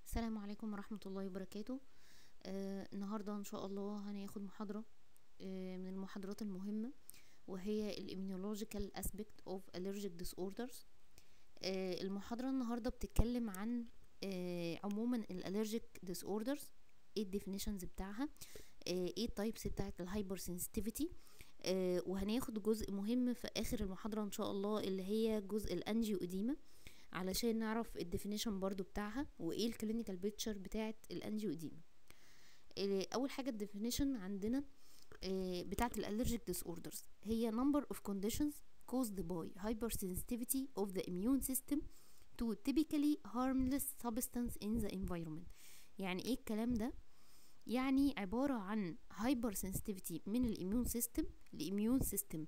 السلام عليكم ورحمة الله وبركاته آه النهاردة إن شاء الله هناخد محاضرة آه من المحاضرات المهمة وهي ال Immunological Aspect of Allergic Disorders آه المحاضرة النهاردة بتتكلم عن آه عموما ال Allergic Disorders ايه الديفينيشنز بتاعها آه ايه التايبس بتاعت الهايبر سنسيتيفيتي آه وهناخد جزء مهم في اخر المحاضرة ان شاء الله اللي هي جزء الانجيو اديما علشان نعرف الديفينيشن برضو بتاعها وايه الكلينيكال بيكتشر بتاعت الانجيو اديما اول حاجه الديفينيشن عندنا بتاعت الالرجيك ديس اوردرز هي number of conditions caused by hypersensitivity of the immune system to typically harmless substance in the environment يعني ايه الكلام ده يعني عبارة عن hyper sensitivity من الاميون سيستم الاميون سيستم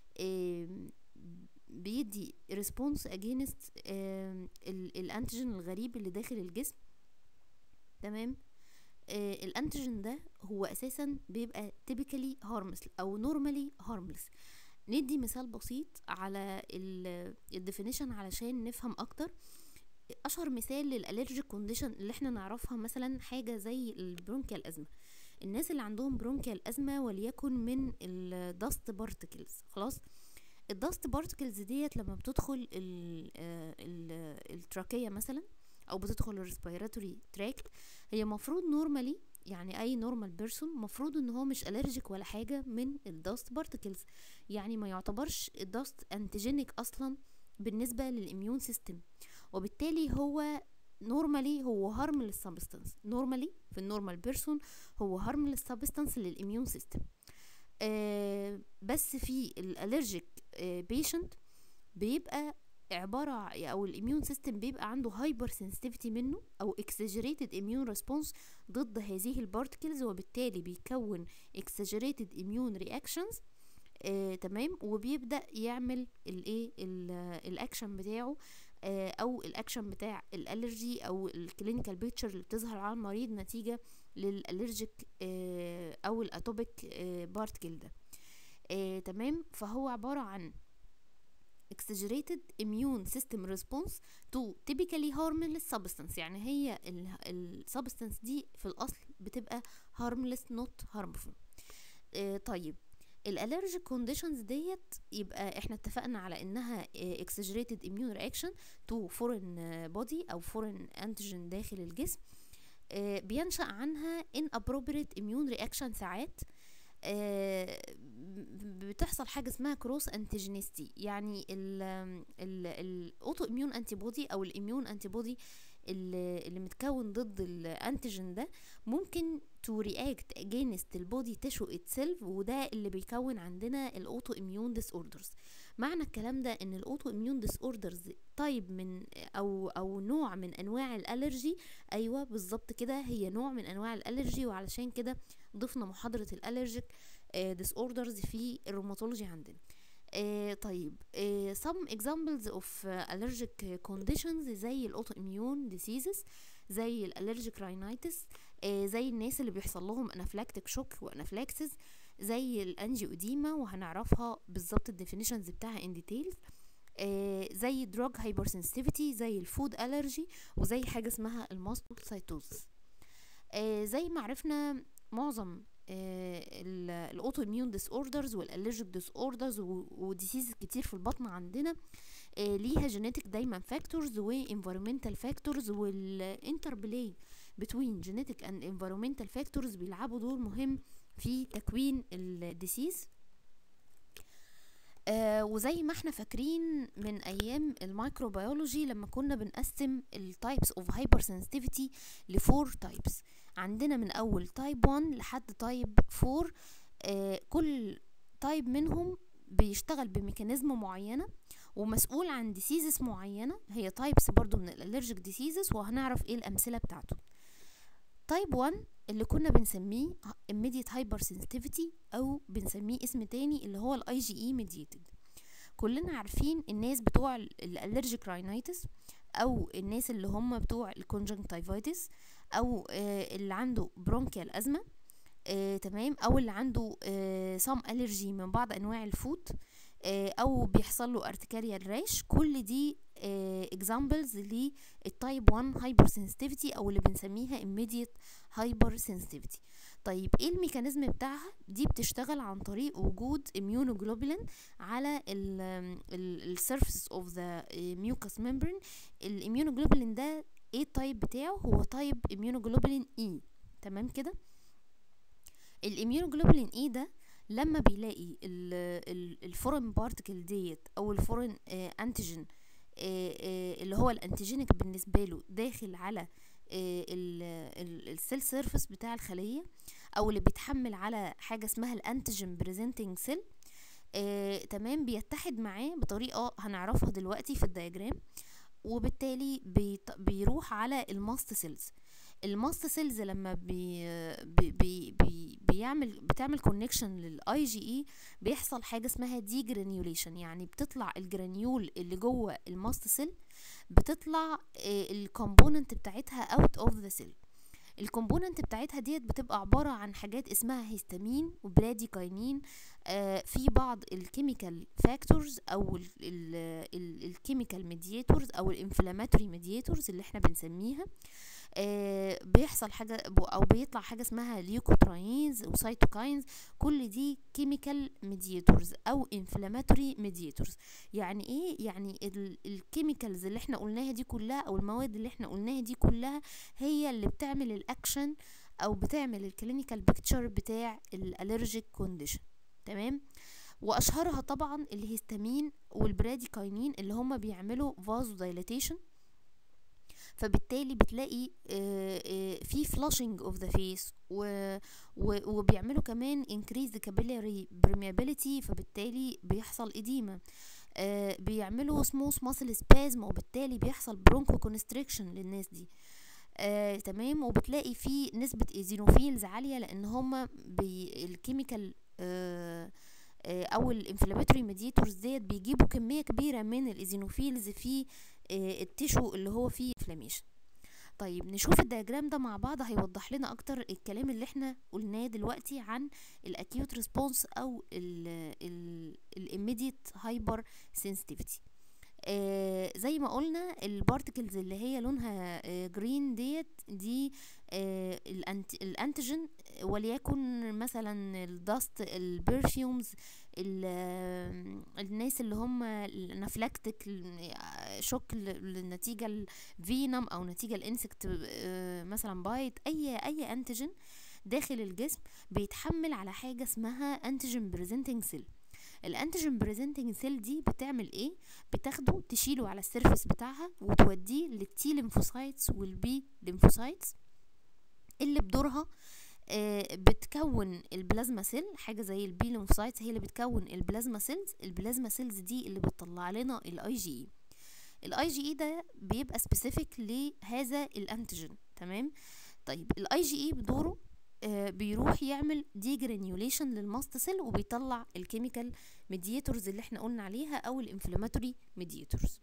بيدي ريسبونس اجينست الانتيجين الغريب اللي داخل الجسم تمام آه الانتيجين ده هو اساسا بيبقى typically harmless او normally harmless ندي مثال بسيط على الديفينيشن علشان نفهم اكتر اشهر مثال للالرجيك كونديشن اللي احنا نعرفها مثلا حاجه زي البرونكيال ازمه الناس اللي عندهم برونكيال ازمه وليكن من الدست بارتكلز خلاص الدست بارتكلز ديت لما بتدخل التراكيه مثلا او بتدخل الريسبيراتوري تراكت هي مفروض نورمالي يعني اي نورمال بيرسون مفروض ان هو مش الرجيك ولا حاجه من الدست بارتكلز يعني ما يعتبرش الدست انتيجينيك اصلا بالنسبه للاميون سيستم وبالتالي هو نورمالي هو هارملس سبستانس نورمالي في النورمال بيرسون هو هارملس سبستانس للاميون سيستم آه بس في الالرجيك آه بيشنت بيبقى عبارة او الاميون سيستم بيبقى عنده هايبر سنسيتيفيتي منه او اكسجريتد اميون ريسبونس ضد هذه البارتكلز وبالتالي بيكون اكسجريتد اميون رياكشنز آه تمام وبيبدا يعمل الايه الاكشن بتاعه آه او الاكشن بتاع الالرجي او الكلينيكال بيكتشر اللي بتظهر على المريض نتيجه للالرجيك آه او الاتوبيك آه بارتكل ده آه تمام فهو عباره عن exaggerated immune system response to typically harmless substance يعني هي السبستانس دي في الأصل بتبقى harmless not harmful آه طيب الالرجيك كونديشنز ديت يبقى احنا اتفقنا على انها exaggerated immune reaction to foreign body او foreign antigen داخل الجسم آه بينشأ عنها inappropriate immune reaction ساعات آه بتحصل حاجه اسمها كروس انتيجينيستي يعني الاوتو اميون انتي بودي او الاميون انتي بودي اللي متكون ضد الانتيجين ده ممكن تو رياكت اجينست البودي تشو اتسيلف وده اللي بيكون عندنا الاوتو اميون ديس اوردرز معنى الكلام ده ان الاوتو اميون ديس اوردرز طيب من او او نوع من انواع الالرجي ايوه بالظبط كده هي نوع من انواع الالرجي وعلشان كده ضفنا محاضره الالرجيك ديس اوردرز في الروماتولوجي عندنا آه طيب آه some examples of allergic conditions زي الاوتو اميون ديسيزز زي الالرجيك راينايتس آه زي الناس اللي بيحصل لهم انافلاكتيك شوك وانافلاكسس زي الانجيو اديما وهنعرفها بالظبط الديفينيشنز بتاعها ان ديتيلز آه زي دراج هايبرسنسيتيفيتي زي الفود الرجي وزي حاجه اسمها الماستوسايتوز آه زي ما عرفنا معظم الاوتو اميون ديس اوردرز والالرجيك ديس اوردرز وديسيز كتير في البطن عندنا آه ليها جينيتك دايما فاكتورز وانفيرومنتال فاكتورز والانتربلاي بتوين جينيتك اند انفيرومنتال فاكتورز بيلعبوا دور مهم في تكوين الديسيز آه وزي ما احنا فاكرين من ايام الميكروبيولوجي لما كنا بنقسم التايبس اوف هايبر سنسيتيفيتي لفور تايبس عندنا من اول تايب 1 لحد تايب 4 آه كل تايب منهم بيشتغل بميكانيزم معينه ومسؤول عن ديسيزز معينه هي تايبس برضو من الالرجيك ديسيزز وهنعرف ايه الامثله بتاعته تايب 1 اللي كنا بنسميه immediate hypersensitivity او بنسميه اسم تاني اللي هو الاي جي اي mediated كلنا عارفين الناس بتوع الالرجيك راينايتس او الناس اللي هم بتوع الكونجنكتيفايتس او آه اللي عنده برونكيال ازمه آه تمام او اللي عنده آه سام الرجي من بعض انواع الفود آه، او بيحصل له ارتكاريال راش كل دي اكزامبلز للتايب 1 هايبر سنسيتيفيتي او اللي بنسميها immediate هايبر سنسيتيفيتي طيب ايه الميكانيزم بتاعها دي بتشتغل عن طريق وجود immunoglobulin على السيرفيس اوف ذا mucous membrane الاميونوجلوبولين ده ايه التايب بتاعه هو تايب immunoglobulin اي تمام كده الاميونوجلوبولين اي ده لما بيلاقي الفورين بارتكل ديت او الفورين انتيجين اللي هو الانتيجينيك بالنسبه له داخل على السيل سيرفيس بتاع الخليه او اللي بيتحمل على حاجه اسمها الانتيجين بريزنتنج سيل تمام بيتحد معاه بطريقه هنعرفها دلوقتي في الدياجرام وبالتالي بيط... بيروح على الماست سيلز الماست سيلز لما بي بي بي بي بيعمل بتعمل كونكشن للاي جي اي بيحصل حاجه اسمها دي جرانيوليشن يعني بتطلع الجرانيول اللي جوه الماست سيل بتطلع الكومبوننت بتاعتها اوت اوف ذا سيل الكومبوننت بتاعتها ديت بتبقى عبارة عن حاجات اسمها هيستامين وبراديكاينين آه في بعض الكيميكال فاكتورز او الكيميكال ميدياتورز او الانفلاماتوري ميدياتورز اللي احنا بنسميها آه بيحصل حاجة او بيطلع حاجة اسمها ليوكوتراينز وسيتوكاينز كل دي كيميكال ميدياتورز او انفلاماتوري ميدياتورز يعني ايه يعني الكيميكالز اللي احنا قلناها دي كلها او المواد اللي احنا قلناها دي كلها هي اللي بتعمل الاكشن او بتعمل الكلينيكال بيكتشر بتاع الالرجيك كونديشن تمام واشهرها طبعا الهستامين والبراديكاينين اللي هما بيعملوا فازو دايلاتيشن فبالتالي بتلاقي في فلاشنج اوف ذا فيس وبيعملوا كمان increase the capillary permeability فبالتالي بيحصل إديمة آه بيعملوا سموث ماسل سبازم وبالتالي بيحصل برونكو كونستريكشن للناس دي آه تمام وبتلاقي في نسبة ايزينوفيلز عالية لان هما الكيميكال آه او الانفلاماتوري ميديتورز ديت بيجيبوا كميه كبيره من الايزينوفيلز في التيشو اللي هو فيه انفلاميشن طيب نشوف الدياجرام ده مع بعض هيوضح لنا اكتر الكلام اللي احنا قلناه دلوقتي عن الاكيوت ريسبونس او الاميديت هايبر سنسيتيفيتي آه زي ما قلنا البارتكلز اللي هي لونها آه جرين ديت دي آه الانتيجين وليكن مثلا الدست البرفيومز الناس اللي هم الانافلاكتيك شوك للنتيجه الفينم او نتيجه الانسكت مثلا بايت اي اي انتيجين داخل الجسم بيتحمل على حاجه اسمها انتيجين بريزنتنج سيل الانتيجين بريزنتنج سيل دي بتعمل ايه بتاخده تشيله على السيرفس بتاعها وتوديه للتي ليمفوسايتس والبي ليمفوسايتس اللي بدورها آه بتكون البلازما سيل حاجه زي البي ليمفوسايتس هي اللي بتكون البلازما سيلز البلازما سيلز دي اللي بتطلع لنا الاي جي اي الاي جي اي ده بيبقى سبيسيفيك لهذا الانتيجين تمام طيب الاي جي اي بدوره آه بيروح يعمل دي جرانيوليشن للماست سيل وبيطلع الكيميكال ميدياتورز اللي احنا قلنا عليها او الانفلاماتوري ميدياتورز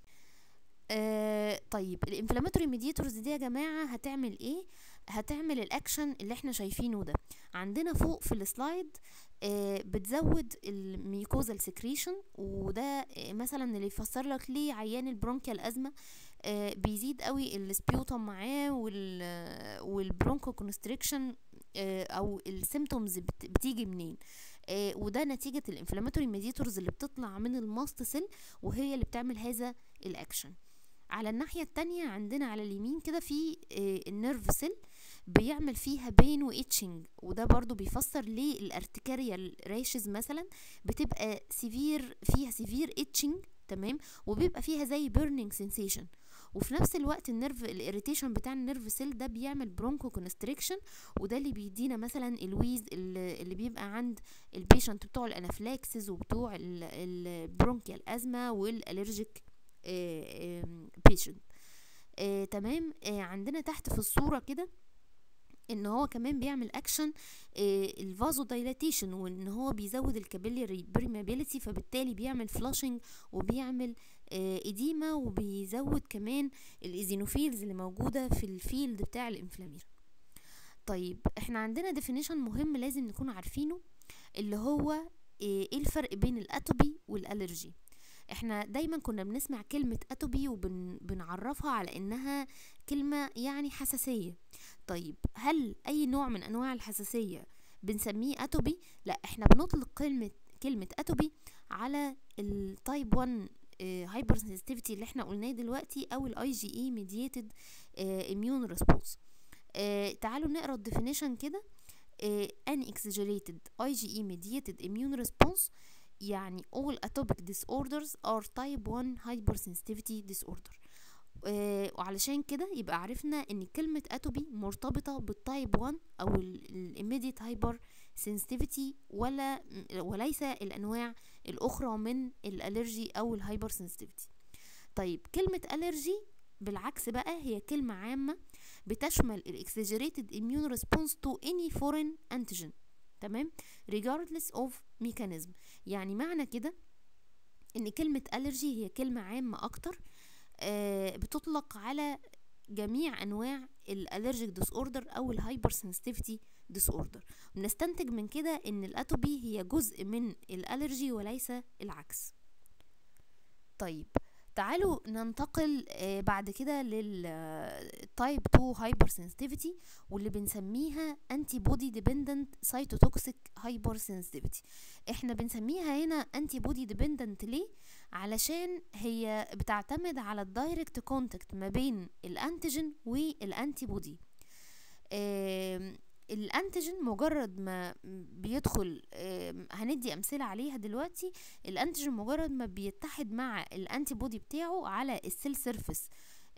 آه طيب الانفلاماتوري ميدياتورز دي يا جماعه هتعمل ايه هتعمل الاكشن اللي احنا شايفينه ده عندنا فوق في السلايد آه بتزود الميكوزال سكريشن وده آه مثلا اللي يفسر لك ليه عيان البرونكيال ازمه آه بيزيد قوي السبيوتم معاه والبرونكو كونستريكشن او السيمتومز بتيجي منين آه وده نتيجة الانفلاماتوري ميديتورز اللي بتطلع من الماست سيل وهي اللي بتعمل هذا الاكشن على الناحية التانية عندنا على اليمين كده في آه النيرف سيل بيعمل فيها بين وإتشنج وده برضو بيفسر ليه الارتكاريال راشز مثلا بتبقى سيفير فيها سيفير إتشنج تمام وبيبقى فيها زي بيرنينج سensation وفي نفس الوقت النيرف الاريتيشن بتاع النيرف سيل ده بيعمل برونكو كونستريكشن وده اللي بيدينا مثلا الويز اللي بيبقى عند البيشنت بتوع الانافلاكسز وبتوع البرونكيال ازمه والالرجيك بيشنت تمام آه عندنا تحت في الصوره كده ان هو كمان بيعمل اكشن الفازو دايلاتيشن وان هو بيزود الكابيلاري بريمابيليتي فبالتالي بيعمل فلاشنج وبيعمل اديما وبيزود كمان الايزينوفيلز اللي موجوده في الفيلد بتاع الانفلاميشن طيب احنا عندنا ديفينيشن مهم لازم نكون عارفينه اللي هو ايه إيه الفرق بين الاتوبي والالرجي احنا دايما كنا بنسمع كلمة اتوبي وبنعرفها على انها كلمة يعني حساسية طيب هل اي نوع من انواع الحساسية بنسميه اتوبي لا احنا بنطلق كلمة كلمة اتوبي على التايب 1 هايبر سنسيتيفيتي اللي احنا قلناه دلوقتي او الاي جي اي ميديتد اميون ريسبونس تعالوا نقرا الديفينيشن كده ان exaggerated IgE mediated immune response يعني all atopic disorders are type 1 hypersensitivity disorder آه وعلشان كده يبقى عرفنا ان كلمة اتوبي مرتبطة بالتايب 1 او الاميديت هايبر سنسيتيفيتي ولا وليس الانواع الاخرى من الالرجي او الهايبر سنسيتيفيتي طيب كلمة الرجي بالعكس بقى هي كلمة عامة بتشمل الاكسجريتد immune response to any foreign antigen تمام regardless of mechanism يعني معنى كده ان كلمة allergy هي كلمة عامة اكتر آه بتطلق على جميع انواع الالرجيك ديس اوردر او الهايبر سنسيتيفيتي ديس اوردر بنستنتج من كده ان الاتوبي هي جزء من الالرجي وليس العكس طيب تعالوا ننتقل آه بعد كده للتايب 2 هايبر سنسيتيفيتي واللي بنسميها انتي بودي ديبندنت سايتوتوكسيك هايبر سنسيتيفيتي احنا بنسميها هنا انتي بودي ديبندنت ليه علشان هي بتعتمد على الدايركت كونتاكت ما بين الانتيجين والانتي بودي آه الانتيجين مجرد ما بيدخل هندي امثله عليها دلوقتي الانتيجين مجرد ما بيتحد مع الانتي بودي بتاعه على السيل سيرفيس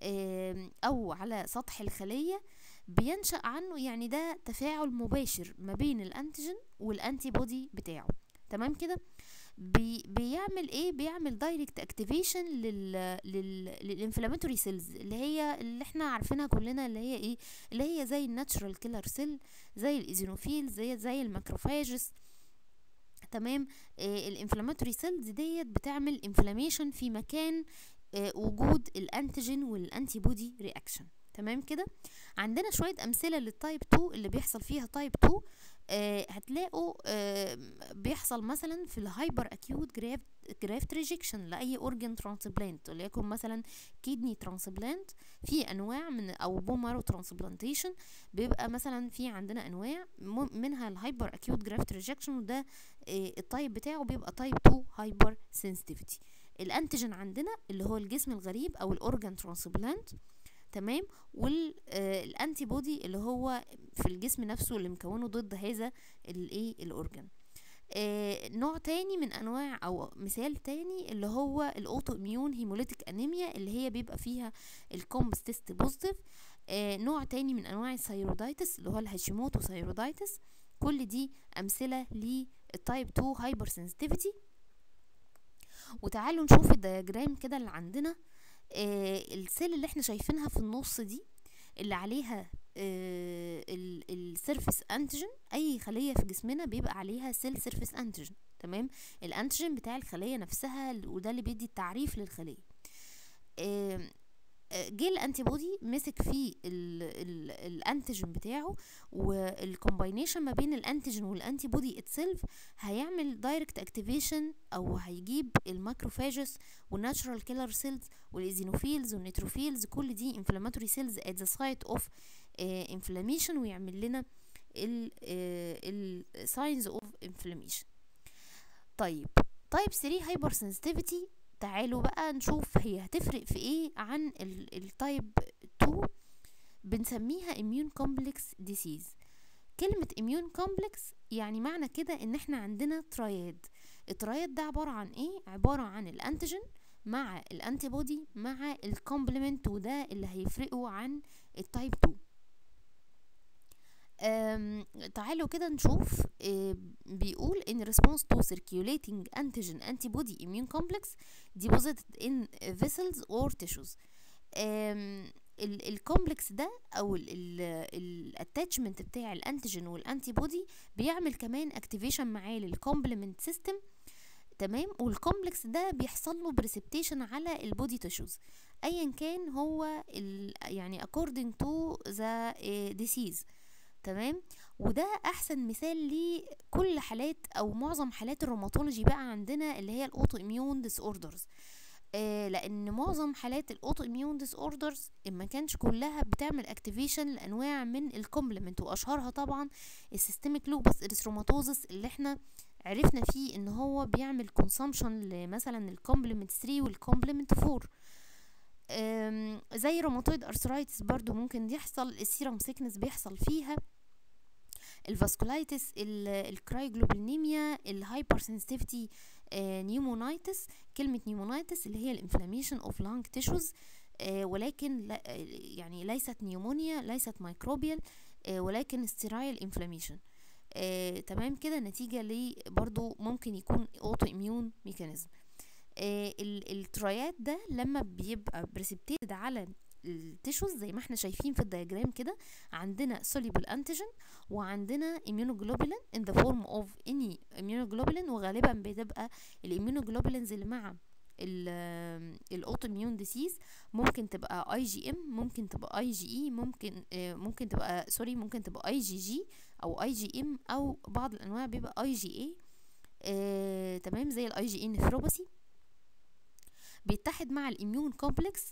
او على سطح الخليه بينشا عنه يعني ده تفاعل مباشر ما بين الانتيجين والانتي بودي بتاعه تمام كده بي بيعمل ايه بيعمل دايركت اكتيفيشن لل لل للانفلاماتوري سيلز اللي هي اللي احنا عارفينها كلنا اللي هي ايه اللي هي زي الناتشرال كيلر سيل زي الايزينوفيل زي زي الماكروفاجز تمام آه الانفلاماتوري سيلز ديت بتعمل انفلاميشن في مكان آه وجود الانتيجين والانتي بودي رياكشن تمام كده عندنا شويه امثله للتايب 2 اللي بيحصل فيها تايب 2 آه هتلاقوا آه بيحصل مثلا في الهايبر اكيوت جرافت جرافت ريجكشن لاي اورجن ترانسبلانت وليكن مثلا كيدني ترانسبلانت في انواع من او بومارو ترانسبلانتيشن بيبقى مثلا في عندنا انواع منها الهايبر اكيوت جرافت ريجكشن وده آه التايب بتاعه بيبقى تايب 2 هايبر سنسيتيفيتي الانتيجين عندنا اللي هو الجسم الغريب او الاورجن ترانسبلانت تمام والانتي بودي اللي هو في الجسم نفسه اللي مكونه ضد هذا الايه الاورجن آه نوع تاني من انواع او مثال تاني اللي هو الاوتو اميون هيموليتيك انيميا اللي هي بيبقى فيها الكومبس تيست بوزيتيف آه نوع تاني من انواع الثيرودايتس اللي هو الهاشيموتو ثيرودايتس كل دي امثله للتايب 2 هايبر سنسيتيفيتي وتعالوا نشوف الدياجرام كده اللي عندنا آه السيل اللي احنا شايفينها في النص دي اللي عليها آه السيرفيس انتيجين اي خليه في جسمنا بيبقى عليها سيل سيرفيس انتيجين تمام الانتيجين بتاع الخليه نفسها وده اللي بيدي التعريف للخليه آه جه الانتي بودي مسك فيه الانتيجين بتاعه والكومباينيشن ما بين الانتيجين والانتي بودي اتسيلف هيعمل دايركت اكتيفيشن او هيجيب الماكروفاجس والناتشرال كيلر سيلز والايزينوفيلز والنيتروفيلز كل دي انفلاماتوري سيلز ات ذا سايت اوف انفلاميشن ويعمل لنا الساينز اوف انفلاميشن طيب تايب 3 هايبر سنسيتيفيتي تعالوا بقى نشوف هي هتفرق في ايه عن التايب 2 بنسميها immune complex disease كلمة immune complex يعني معنى كده ان احنا عندنا تراياد التراياد ده عبارة عن ايه عبارة عن الانتيجين مع الانتي بودي مع الكومبلمنت وده اللي هيفرقه عن التايب 2 تعالوا كده نشوف بيقول in response to circulating antigen antibody immune complex deposited in vessels or tissues الكومبلكس ده او الاتاتشمنت بتاع الانتيجين والانتي بودي بيعمل كمان اكتيفيشن معاه للكومبلمنت سيستم تمام والكومبلكس ده بيحصل له بريسبتيشن على البودي تيشوز ايا كان هو يعني according to the disease تمام وده احسن مثال لكل حالات او معظم حالات الروماتولوجي بقى عندنا اللي هي الاوتو اميون ديس اوردرز آه لان معظم حالات الاوتو اميون ديس اوردرز ما كانش كلها بتعمل اكتيفيشن لانواع من الكومبلمنت واشهرها طبعا السيستميك لوبس اريثروماتوزس اللي احنا عرفنا فيه ان هو بيعمل كونسامشن لمثلا الكومبلمنت 3 والكومبلمنت 4 أم، زي روماتويد ارثرايتس برضو ممكن يحصل السيرم سيكنس بيحصل فيها الفاسكولايتس الكرايجلوبينيميا الهايبر سنسيتيفيتي نيومونايتس كلمة نيومونايتس اللي هي الانفلاميشن اوف لانج تيشوز ولكن لا يعني ليست نيومونيا ليست مايكروبيال ولكن ستيرايل انفلاميشن تمام كده نتيجة ل برضو ممكن يكون اوتو اميون ميكانيزم الترايات ده لما بيبقى بريسبتيد على التيشوز زي ما احنا شايفين في الدياجرام كده عندنا soluble antigen وعندنا immunoglobulin in the form of any immunoglobulin وغالبا بتبقى الاميونوجلوبولينز اللي مع الاوتوميون ديسيز ممكن تبقى اي جي ام ممكن تبقى اي جي اي ممكن آه ممكن تبقى سوري ممكن تبقى اي جي جي او اي جي ام او بعض الانواع بيبقى اي جي اي آه تمام زي الاي جي اي نفروباثي بيتحد مع الاميون كومبلكس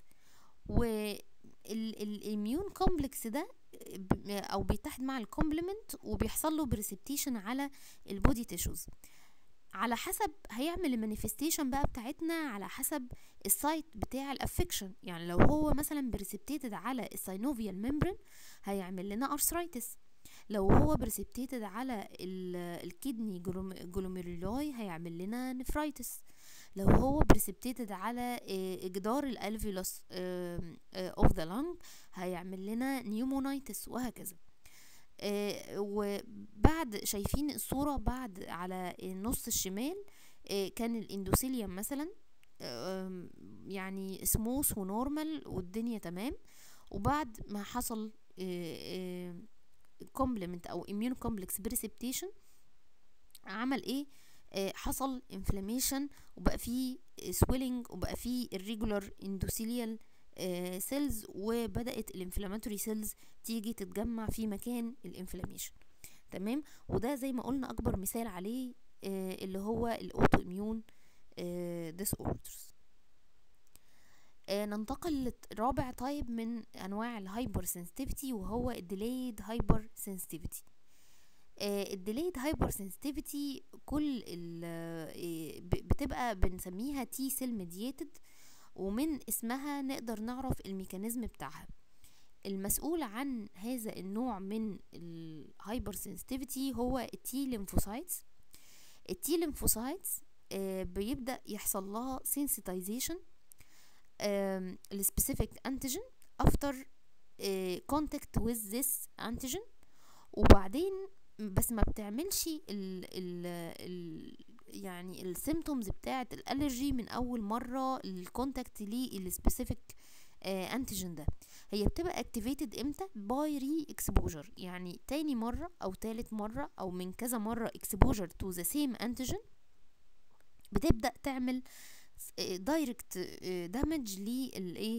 والاميون كومبلكس ده او بيتحد مع الكومبلمنت وبيحصل له بريسبتيشن على البودي تيشوز على حسب هيعمل المانيفستيشن بقى بتاعتنا على حسب السايت بتاع الافكشن يعني لو هو مثلا بريسبتيتد على الساينوفيال ممبرين هيعمل لنا ارثرايتس لو هو بريسبتيتد على الكدني جلوميرولاي هيعمل لنا نفرايتس لو هو بريسبتيتد على جدار الالفيولوس اوف ذا لانج هيعمل لنا نيومونايتس وهكذا آه وبعد شايفين الصورة بعد على النص الشمال آه كان الاندوثيليوم مثلا آه يعني سموث ونورمال والدنيا تمام وبعد ما حصل كومبلمنت او اميون كومبلكس بريسبتيشن عمل ايه حصل انفلاميشن وبقى فيه سويلنج وبقى فيه irregular endothelial سيلز وبدات الانفلاماتوري سيلز تيجي تتجمع في مكان الانفلاميشن تمام وده زي ما قلنا اكبر مثال عليه اللي هو الاوتو اميون ديس اوردرز ننتقل لرابع تايب من انواع الهايبر سنسيتيفيتي وهو الديليد هايبر سنسيتيفيتي الديليد هايبر سنسيتيفيتي كل بتبقى بنسميها تي سيل ميدياتد ومن اسمها نقدر نعرف الميكانيزم بتاعها المسؤول عن هذا النوع من الهايبر سنسيتيفيتي هو التي ليمفوسايتس التي ليمفوسايتس بيبدا يحصل لها سensitization السبيسيفيك انتيجين افتر كونتاكت with this antigen وبعدين بس ما بتعملش ال ال ال يعني السيمتومز بتاعه الالرجي من اول مره الكونتاكت للسبيسيفيك انتيجين ده هي بتبقى اكتيفيتد امتى باي ري اكسبوجر يعني تاني مره او تالت مره او من كذا مره اكسبوجر تو ذا سيم انتيجين بتبدا تعمل دايركت دامج للايه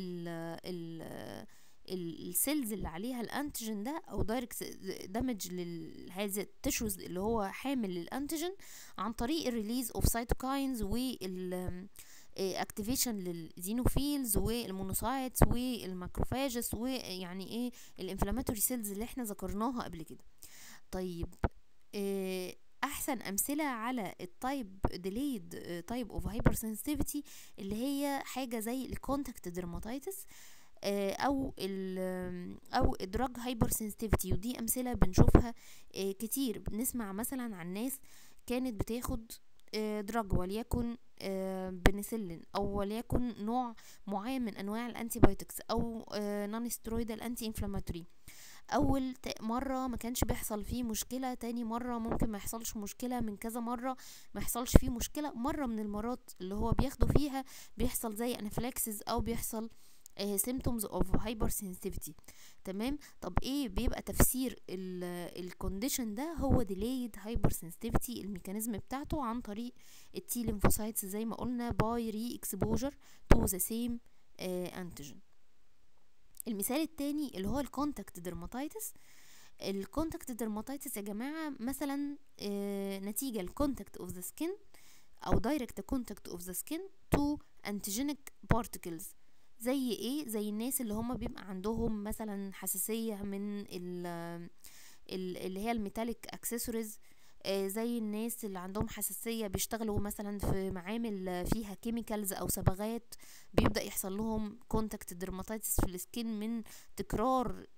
السيلز اللي عليها الانتيجين ده او دايركت دامج لهذا التشوز اللي هو حامل للانتيجين عن طريق الريليز اوف سايتوكاينز وال اكتيفيشن للزينوفيلز والمونوسايتس والماكروفاجس ويعني ايه الانفلاماتوري سيلز اللي احنا ذكرناها قبل كده طيب إيه احسن امثله على التايب ديليد تايب اوف هايبر سنسيتيفيتي اللي هي حاجه زي الكونتاكت ديرماتيتس او ال او ادراج هايبر سنسيتيفيتي ودي امثله بنشوفها كتير بنسمع مثلا عن ناس كانت بتاخد دراج وليكن بنسلين او وليكن نوع معين من انواع الانتي بايوتكس او نون سترويدال انتي انفلاماتوري اول مره ما كانش بيحصل فيه مشكله تاني مره ممكن ما يحصلش مشكله من كذا مره ما يحصلش فيه مشكله مره من المرات اللي هو بياخده فيها بيحصل زي انافلاكسس او بيحصل symptoms of hypersensitivity تمام طب ايه بيبقى تفسير الكونديشن ده هو delayed hypersensitivity الميكانيزم بتاعته عن طريق التي ليمفوسايتس زي ما قلنا باي ري اكسبوجر تو ذا سيم انتيجين المثال التاني اللي هو الكونتاكت ديرماتيتس الكونتاكت ديرماتيتس يا جماعه مثلا آه، نتيجه الكونتاكت اوف ذا سكين او دايركت كونتاكت اوف ذا سكين تو انتيجينيك بارتكلز زي ايه زي الناس اللي هم بيبقى عندهم مثلا حساسيه من ال ال- اللي هي الميتاليك اكسسوارز زي الناس اللي عندهم حساسية بيشتغلوا مثلا في معامل آه، فيها كيميكالز او صبغات بيبدأ يحصل لهم كونتاكت درماتيتس في السكين من تكرار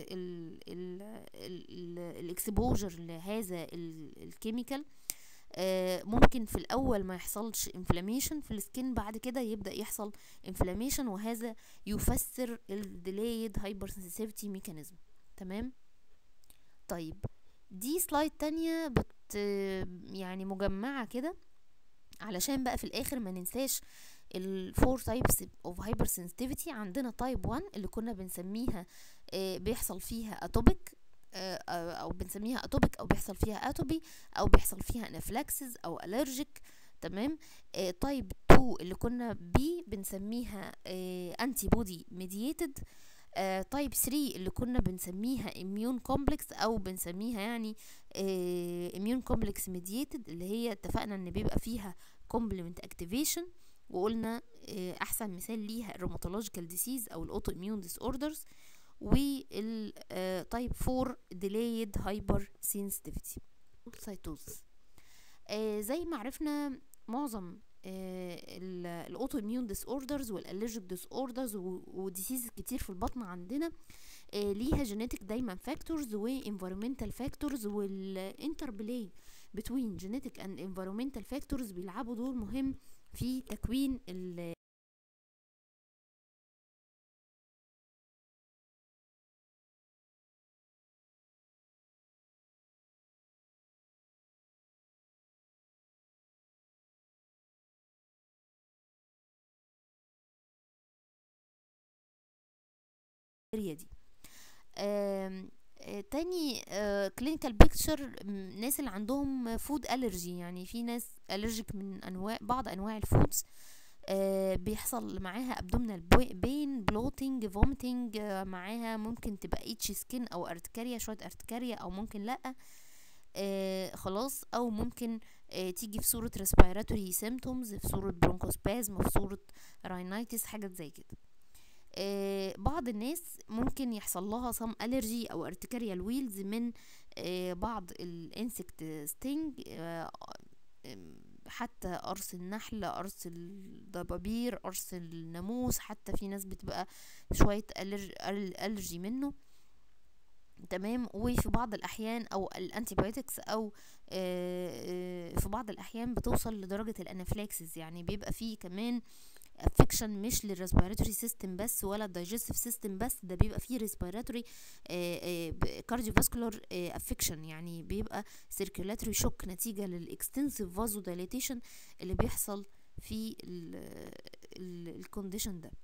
الاكسبوجر لهذا ال- الكيميكال آه، ممكن في الاول ما يحصلش انفلاميشن في السكين بعد كده يبدا يحصل انفلاميشن وهذا يفسر الديلايد هايبر سنسيتيفيتي ميكانيزم تمام طيب دي سلايد تانية بت يعني مجمعة كده علشان بقى في الاخر ما ننساش الفور تايبس اوف هايبر سنسيتيفيتي عندنا تايب 1 اللي كنا بنسميها آه، بيحصل فيها اتوبيك او بنسميها اتوبيك او بيحصل فيها اتوبي او بيحصل فيها انافلاكسز او الرجيك تمام تايب 2 اللي كنا بي بنسميها انتي بودي ميدييتد تايب 3 اللي كنا بنسميها اميون كومبلكس او بنسميها يعني اميون كومبلكس ميدييتد اللي هي اتفقنا ان بيبقى فيها كومبلمنت اكتيفيشن وقلنا آه، احسن مثال ليها الروماتولوجيكال ديسيز او الاوتو اميون ديس اوردرز والتايب 4 delayed hyper sensitivity سيتوز زي ما عرفنا معظم الاوتو اميون ديس اوردرز والالرجيك ديس اوردرز وديسيز كتير في البطن عندنا آه، ليها جينيتك دايما فاكتورز وانفيرومنتال فاكتورز والانتربلاي بتوين جينيتك اند انفيرومنتال فاكتورز بيلعبوا دور مهم في تكوين ال الاريا دي آم، آه، تاني كلينيكال بيكتشر ناس اللي عندهم فود الرجي يعني في ناس الرجيك من انواع بعض انواع الفودز آه، بيحصل معاها ابدومينال بين بلوتنج فوميتنج معاها ممكن تبقى اتش سكين او ارتكاريا شويه ارتكاريا او ممكن لا آه خلاص او ممكن آه تيجي في صورة respiratory symptoms في صورة bronchospasm في صورة rhinitis حاجات زي كده آه بعض الناس ممكن يحصل لها some allergy او arterial wheels من آه بعض الانسكت ستينج آه حتى قرص النحل قرص الضبابير قرص الناموس حتى في ناس بتبقى شوية ألرجي منه تمام وفي بعض الاحيان او الانتيبيوتكس او آه، آه، في بعض الاحيان بتوصل لدرجه الانافلاكسس يعني بيبقى فيه كمان افكشن مش للريسبيراتوري سيستم بس ولا الدايجستيف سيستم بس ده بيبقى فيه ريسبيراتوري كارديوفاسكولار افكشن يعني بيبقى سيركيولاتوري شوك نتيجه للاكستنسيف فازو دايليتيشن اللي بيحصل في الكونديشن ده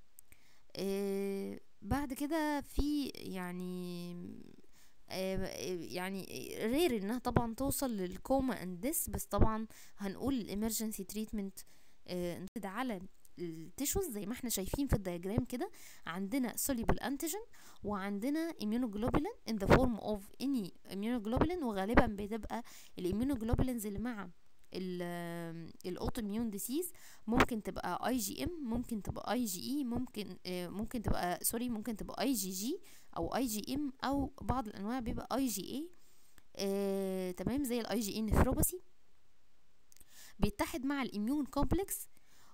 آه، بعد كده في يعني آه، يعني رير انها طبعا توصل للكوما اند ديس بس طبعا هنقول الامرجنسي تريتمنت على التيشوز زي ما احنا شايفين في الدياجرام كده عندنا soluble antigen وعندنا immunoglobulin in the form of any immunoglobulin وغالبا بتبقى الاميونوجلوبولينز اللي مع الاوتو اميون ديسيز ممكن تبقى اي جي ام ممكن تبقى اي جي اي ممكن آه، ممكن تبقى سوري ممكن تبقى اي جي جي او اي جي ام او بعض الانواع بيبقى اي جي اي آه، تمام زي الاي جي اي نفروباثي بيتحد مع الاميون كومبلكس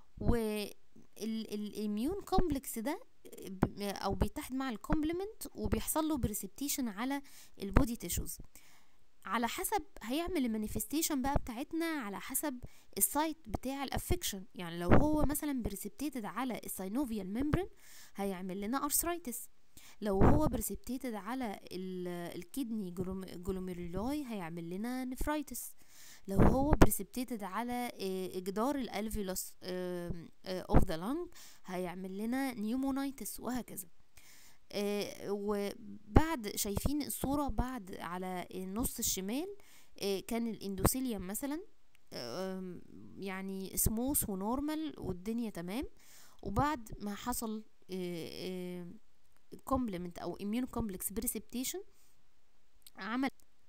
والاميون كومبلكس ده ب- او بيتحد مع الكومبلمنت وبيحصل له بريسبتيشن على البودي تيشوز على حسب هيعمل المانيفستيشن بقى بتاعتنا على حسب السايت بتاع الافكشن يعني لو هو مثلا بريسبتيتد على الساينوفيال ميمبرين هيعمل لنا ارثرايتس لو هو بريسبتيتد على ال- الكدني جلوميرولاي هيعمل لنا نفرايتس لو هو بريسبتيتد على آه، جدار الالفيولوس اوف ذا لانج هيعمل لنا نيومونايتس وهكذا آه، وبعد شايفين الصورة بعد على النص الشمال آه، كان الاندوثيليوم مثلا آم، يعني سموث ونورمال والدنيا تمام وبعد ما حصل كومبلمنت او اميون كومبلكس بريسبتيشن عمل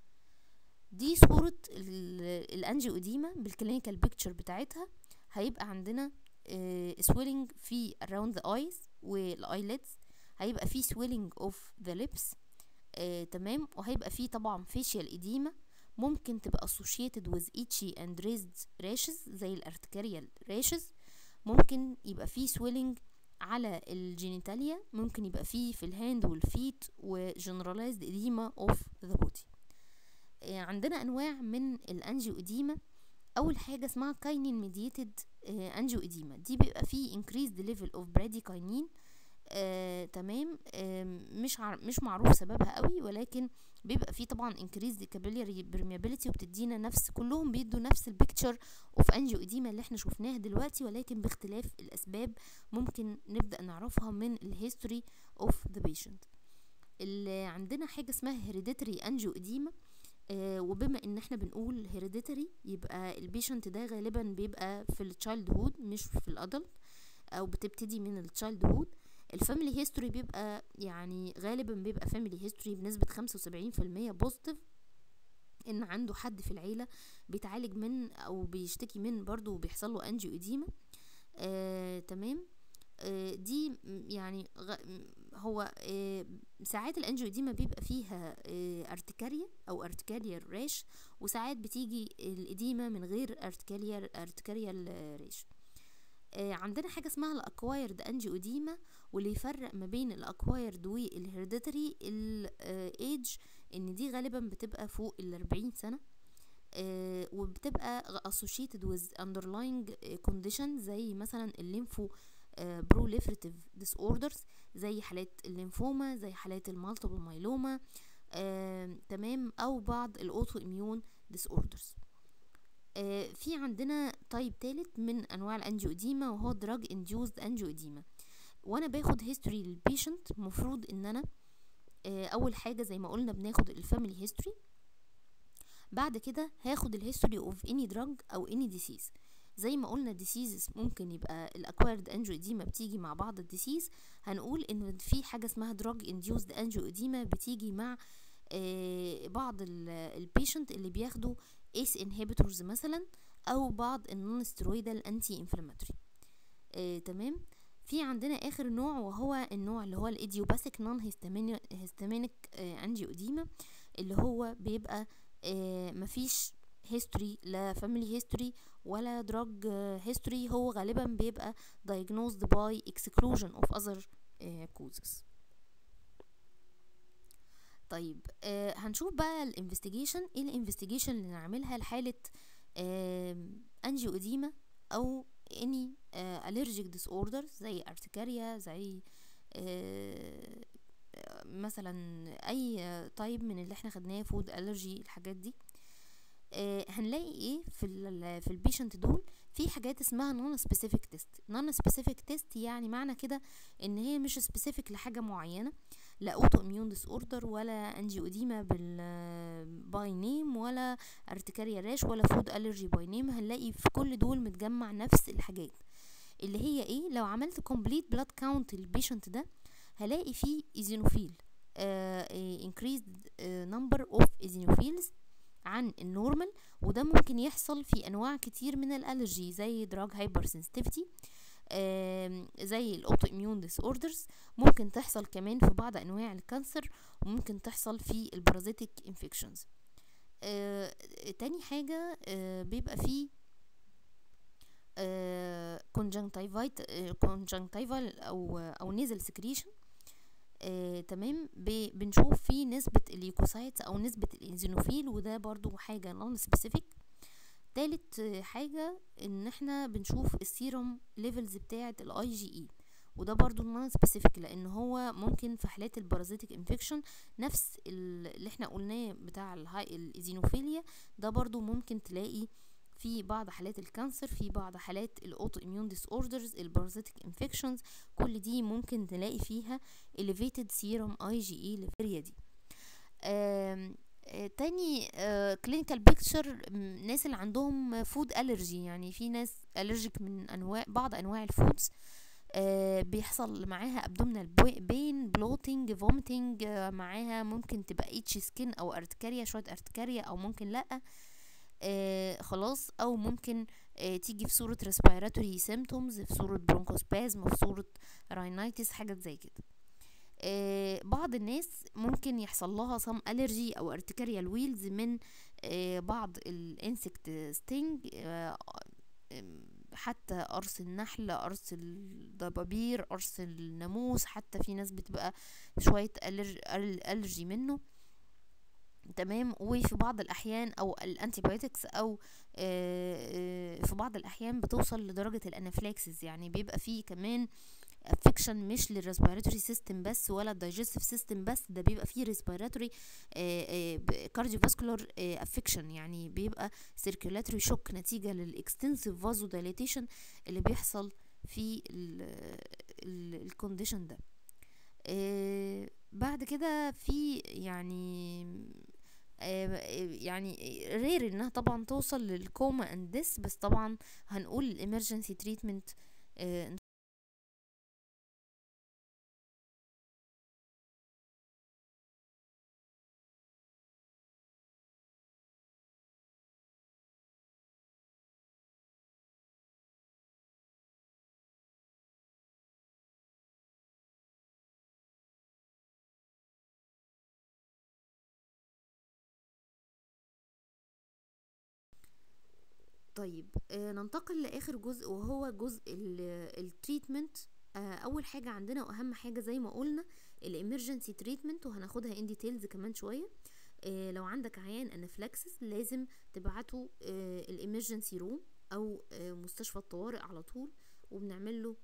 دي صورة الانجيو اديما بالكلينيكال بيكتشر بتاعتها هيبقى عندنا سويلنج في around the eyes والايليدز هيبقى في swelling of the lips آه تمام وهيبقى في طبعا facial edema ممكن تبقى associated with itchy and raised rashes زي الارتكاريال rashes ممكن يبقى في swelling على الجينيتاليا ممكن يبقى فيه في الهاند والفيت وجنراليزد اديما اوف ذا بودي عندنا انواع من الانجيو اديما اول حاجه اسمها كاينين ميديتد انجيو اديما دي بيبقى فيه increased level of bradykinin آه، تمام آه، مش عر... مش معروف سببها قوي ولكن بيبقى فيه طبعا increased capillary permeability وبتدينا نفس كلهم بيدوا نفس البيكتشر اوف انجيو اديما اللي احنا شفناها دلوقتي ولكن باختلاف الاسباب ممكن نبدا نعرفها من الهيستوري اوف ذا بيشنت اللي عندنا حاجه اسمها هيريديتري انجيو اديما آه وبما ان احنا بنقول هيريديتري يبقى البيشنت ده غالبا بيبقى في التشايلد هود مش في الادلت او بتبتدي من التشايلد هود الفاميلي هيستوري بيبقى يعني غالبا بيبقى فاميلي هيستوري بنسبة خمسة وسبعين في المية بوزيتيف ان عنده حد في العيلة بيتعالج من او بيشتكي من برضو بيحصل له انجيو اديما آه تمام آه دي يعني غ... هو آه ساعات الانجيو اديما بيبقى فيها آه ارتكاريا او ارتكاريا ريش وساعات بتيجي الاديمة من غير ارتكاريا ارتكاريا ريش آه عندنا حاجة اسمها الاكوايرد انجيو اديما واللي يفرق ما بين الاكوايرد والهيرديتري الايدج ان دي غالبا بتبقى فوق الاربعين سنة آه وبتبقى associated with underlying condition زي مثلا الليمفو بروليفريتيف ديس اوردرز زي حالات الليمفوما زي حالات المالتيبل مايلوما آه تمام او بعض الاوتو اميون ديس اوردرز آه في عندنا تايب تالت من انواع الانجيو اديما وهو دراج انديوزد انجيو اديما وانا باخد هيستوري للبيشنت مفروض ان انا آه اول حاجه زي ما قلنا بناخد الفاميلي هيستوري بعد كده هاخد الهيستوري اوف اني دراج او اني ديسيز زي ما قلنا ديسيزز ممكن يبقى الاكوايرد انجيو اديما بتيجي مع بعض الديسيز هنقول ان في حاجه اسمها دراج انديوزد انجيو اديما بتيجي مع آه بعض البيشنت اللي بياخدوا ايس انهبيتورز مثلا او بعض النون ستيرويدال انتي انفلاماتوري آه تمام في عندنا اخر نوع وهو النوع اللي هو الايديوباثيك نون هيستامينيك انجيو اديما اللي هو بيبقى آه مفيش هيستوري لا فاميلي هيستوري ولا دراج هيستوري هو غالبا بيبقى diagnosed by exclusion of other uh, causes طيب آه هنشوف بقى الانفستيجيشن ايه الانفستيجيشن اللي نعملها لحالة آه انجيو اديما او اني آه allergic disorders زي ارتكاريا زي آه مثلا اي تايب من اللي احنا خدناه فود الرجي الحاجات دي آه هنلاقي ايه في ال في البيشنت دول في حاجات اسمها نون سبيسيفيك تيست نون سبيسيفيك تيست يعني معنى كده ان هي مش سبيسيفيك لحاجه معينه لا اوتو اميون ديس اوردر ولا انجيو اديما بال باي نيم ولا ارتكاريا راش ولا فود الرجي باي نيم هنلاقي في كل دول متجمع نفس الحاجات اللي هي ايه لو عملت كومبليت بلاد كاونت للبيشنت ده هلاقي فيه ايزينوفيل increased number of eosinophils عن النورمال وده ممكن يحصل في انواع كتير من الالرجي زي دراج هايبر سنسيتيفيتي زي الاوتو اميون ديس اوردرز ممكن تحصل كمان في بعض انواع الكانسر وممكن تحصل في البارازيتيك انفكشنز تاني حاجه آه بيبقى فيه كونجنكتيفايت كونجنكتيفال او او نيزل سكريشن آه، تمام بنشوف فيه نسبة الليوكوسايتس او نسبة الانزينوفيل وده برضو حاجة نون سبيسيفيك تالت حاجة ان احنا بنشوف السيروم ليفلز بتاعة الاي جي اي وده برضو نون سبيسيفيك لان هو ممكن في حالات البارازيتيك انفكشن نفس اللي احنا قلناه بتاع الايزينوفيليا ده برضو ممكن تلاقي في بعض حالات الكانسر في بعض حالات الاوتو اميون ديس اوردرز البارازيتيك انفكشنز كل دي ممكن نلاقي فيها elevated serum IgE للفيريا دي آم آه تاني كلينيكال بيكتشر ناس اللي عندهم فود الرجي يعني في ناس الرجيك من انواع بعض انواع الفودز آه بيحصل معاها ابدومينال بين بلوتنج فوميتنج آه معاها ممكن تبقى اتش سكين او ارتكاريا شويه ارتكاريا او ممكن لا آه خلاص او ممكن آه تيجي في صورة respiratory symptoms في صورة bronchospasm في صورة rhinitis حاجات زي كده آه بعض الناس ممكن يحصل لها some allergy او ارتكاريال ويلز من آه بعض الانسكت ستينج آه حتى قرص النحل قرص الضبابير قرص الناموس حتى في ناس بتبقى شوية ألرجي منه تمام وفي بعض الاحيان او الانتيبيوتكس او في بعض الاحيان بتوصل لدرجه الانافلاكسس يعني بيبقى فيه كمان افكشن مش للريسبيراتوري سيستم بس ولا الدايجستيف سيستم بس ده بيبقى فيه ريسبيراتوري كارديوفاسكولار افكشن يعني بيبقى سيركيولاتوري شوك نتيجه للاكستنسيف فازو دايليتيشن اللي بيحصل في الكونديشن ده بعد كده في يعني يعني رير انها طبعا توصل للكوما اند ديس بس طبعا هنقول الامرجنسي تريتمنت طيب آه ننتقل لاخر جزء وهو جزء التريتمنت آه اول حاجه عندنا واهم حاجه زي ما قلنا الامرجنسي تريتمنت وهناخدها ان ديتيلز كمان شويه آه لو عندك عيان انافلاكسس لازم تبعته آه الامرجنسي روم او آه مستشفى الطوارئ على طول وبنعمل له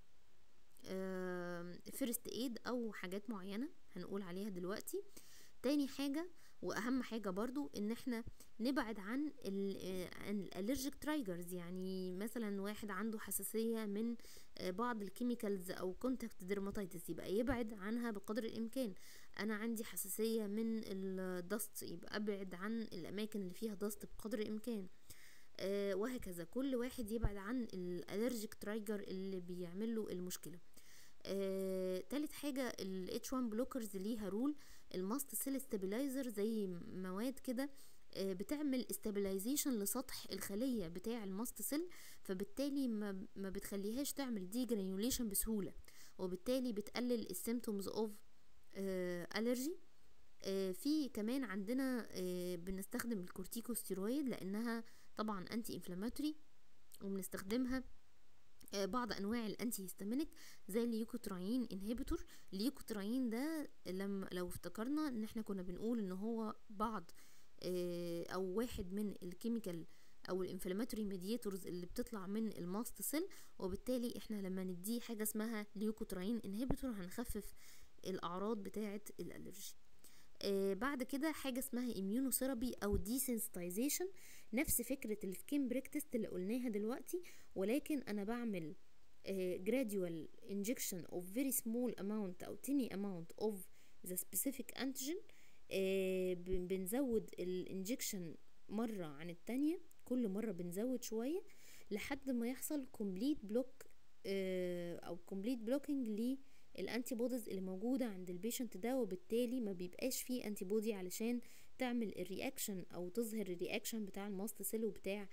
آه فيرست ايد او حاجات معينه هنقول عليها دلوقتي تاني حاجه واهم حاجه برضو ان احنا نبعد عن الالرجيك ترايجرز يعني مثلا واحد عنده حساسيه من بعض الكيميكالز او كونتاكت ديرماتيتس يبقى يبعد عنها بقدر الامكان انا عندي حساسيه من الدست يبقى ابعد عن الاماكن اللي فيها دست بقدر الامكان آه وهكذا كل واحد يبعد عن الالرجيك ترايجر اللي بيعمل له المشكله آه، تالت حاجة ال H1 بلوكرز ليها رول الماست سيل ستابلايزر زي مواد كده آه، بتعمل استابلايزيشن لسطح الخلية بتاع الماست سيل فبالتالي ما, ما بتخليهاش تعمل دي جرانيوليشن بسهولة وبالتالي بتقلل السيمتومز اوف الرجي في كمان عندنا آه، بنستخدم الكورتيكوستيرويد لانها طبعا انتي انفلاماتوري وبنستخدمها بعض انواع الانتي هيستامينيك زي الليوكوتراين انهبيتور الليوكوتراين ده لما لو افتكرنا ان احنا كنا بنقول ان هو بعض او واحد من الكيميكال او الانفلاماتوري ميدياتورز اللي بتطلع من الماست سيل وبالتالي احنا لما نديه حاجه اسمها ليوكوتراين انهبيتور هنخفف الاعراض بتاعه الالرجي آه بعد كده حاجه اسمها اميونوثيرابي او ديسنسيتايزيشن نفس فكره السكين بريك تيست اللي قلناها دلوقتي ولكن انا بعمل آه gradual injection of very small amount او tiny amount of the specific antigen آه بنزود الانجكشن مرة عن التانية كل مرة بنزود شوية لحد ما يحصل complete block او complete blocking للانتي بوديز اللي موجودة عند البيشنت ده وبالتالي ما بيبقاش فيه انتي بودي علشان تعمل الرياكشن او تظهر الرياكشن بتاع الماست سيل وبتاع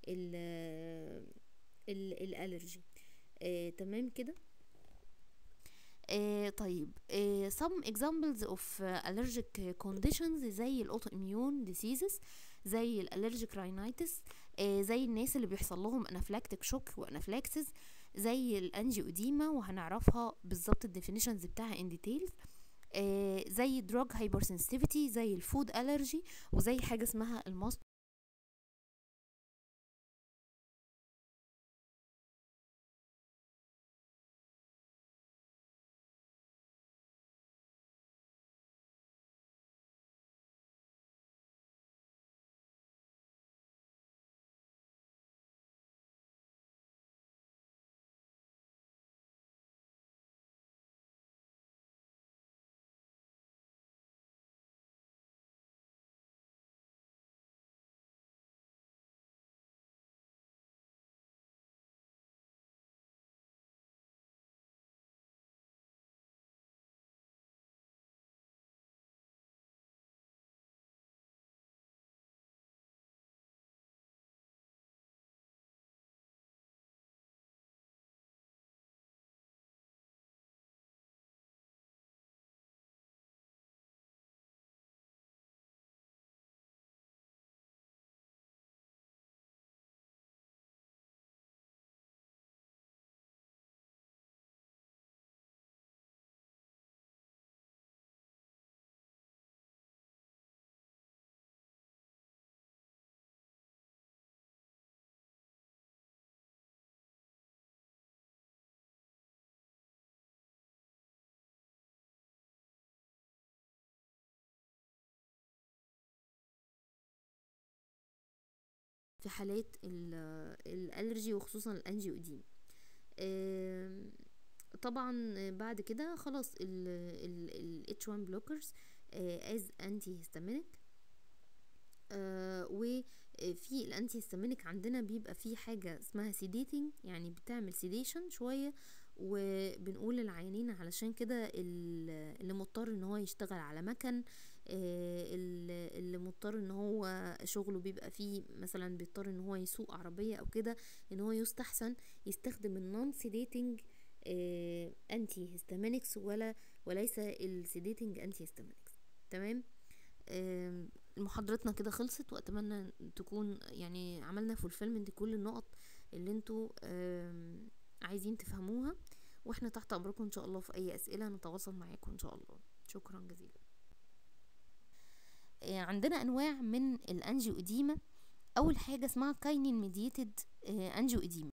الالرجي آه، تمام كده آه طيب آه some examples of uh, allergic conditions زي الاوتو immune diseases زي الالرجيك راينايتس آه زي الناس اللي بيحصل لهم انافلاكتيك شوك وانافلاكسس زي الانجيوديما وهنعرفها بالظبط الديفينيشنز بتاعها ان ديتيلز آه زي دراج هايبرسنسيتيفيتي زي الفود الرجي وزي حاجه اسمها الماست في حالات ال- الالرجي وخصوصا الانجيو اديما آم، طبعا بعد كده خلاص ال H1 blockers as antihistaminic آه وفي الانتي هيستامينيك عندنا بيبقى في حاجة اسمها سيديتنج يعني بتعمل سيديشن شوية وبنقول للعيانين علشان كده ال- اللي مضطر ان هو يشتغل على مكن آه، ال- اللي مضطر ان هو شغله بيبقى فيه مثلا بيضطر ان هو يسوق عربية او كده ان هو يستحسن يستخدم النون سيديتنج انتي هيستامينكس ولا وليس السيديتنج انتي هيستامينكس تمام آم، محاضرتنا كده خلصت واتمنى تكون يعني عملنا فولفيلمنت كل النقط اللي انتوا آم، عايزين تفهموها واحنا تحت امركم ان شاء الله في اي اسئله نتواصل معاكم ان شاء الله شكرا جزيلا آه، عندنا انواع من الانجيو اديما اول حاجه اسمها كاينين ميديتد انجيو اديما